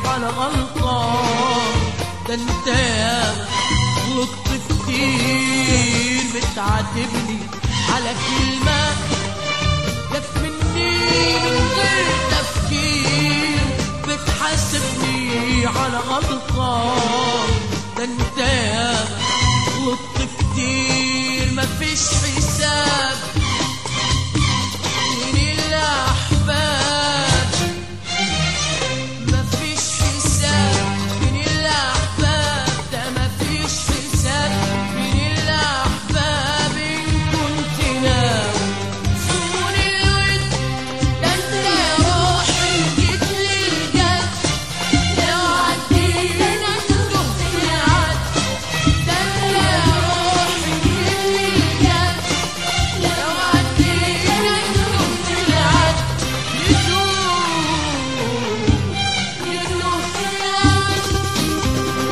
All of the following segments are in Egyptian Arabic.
على غلطان ده انت ياما غلطت كتير بتعاتبني على كلمة جت مني من غير تفكير بتحاسبني على غلطان ده انت ياما غلطت كتير مفيش حساب من الأحباب مفيش حساب من الأحباب ده مفيش حساب من الأحباب إن كنت ناوي صون الود ده أنت يا روحي جيت للجد لو عدينا تروح العد ده أنت يا روحي جيت للجد لو عدينا تروح العد يدوب يدوب العد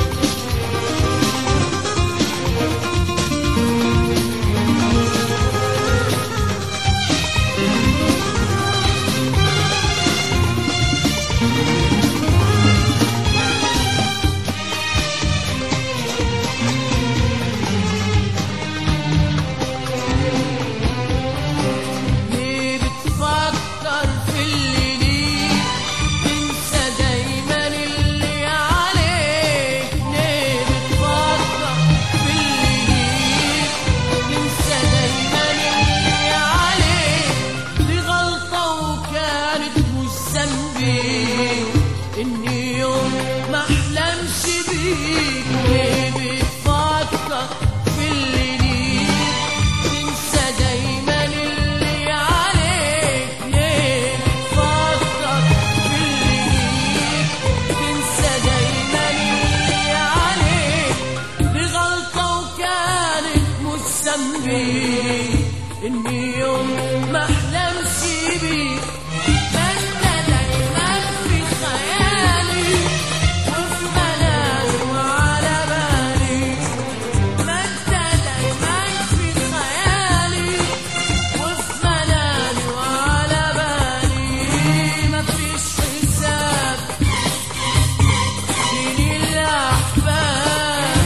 ليه بتفكر في اللي ليك تنسى دايما اللي عليك ليه بتفكر في اللي ليك تنسى دايما اللي عليك دي غلطة وكانت مش ذنبي إني يوم ما أحلمش بيك ليه بتفكر في اللي ليك تنسى دايما اللي عليك ليه بتفكر في اللي ليك تنسى دايما اللي عليك دي غلطة وكانت مش ذنبي إني يوم ما أحلمش بيك ما أنت دايما في خيالي وفي منامي وعلى بالي ما انت دايما في خيالي وفي منامي وعلى بالي مفيش حساب بين الأحباب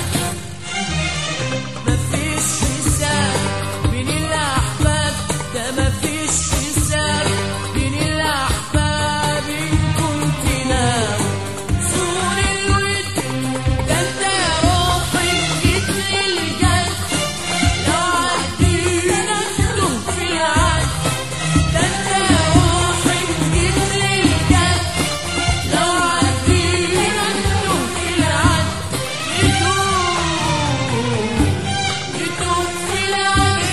مفيش حساب بين الأحباب ده مفيش حساب بين الأحباب إن كنت ناوي صون الود ده انت يا روحي جيت للجد لو عدينا تدوب في العد ده انت يا روحي جيت للجد لو عدينا تدوب في العد يدوب يدوب في العد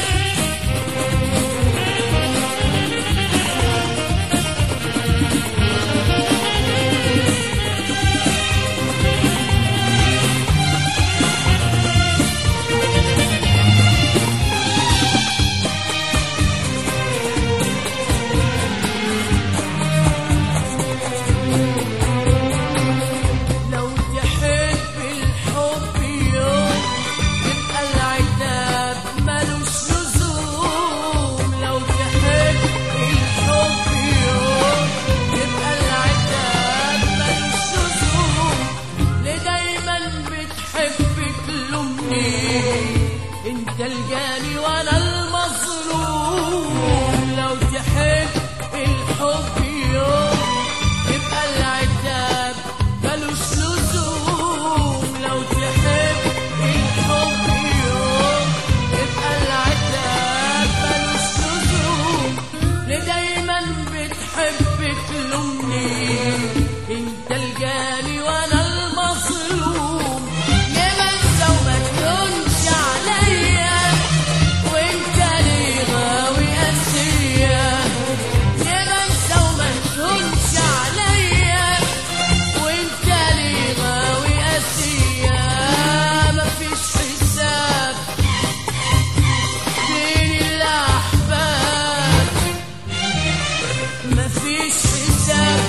لو تحب الحب يوم يبقى العتاب ملوش لزوم لو تحب الحب يوم يبقى العتاب ملوش لزوم ليه دايما بتحب تلومني انت الجاني وانا المظلوم لو تحب الحب يوم يبقى العتاب ملوش لزوم لو تحب الحب يوم يبقى العتاب ملوش لزوم ليه دايما بتحب تلومني انت الجاني وانا المظلوم ليه بنسى وما تلومش عليا وانت ليه غاوي قاسية ليه بنسى وما تلومش عليا وانت ليه غاوي قاسية مفيش حساب بين الأحباب مفيش حساب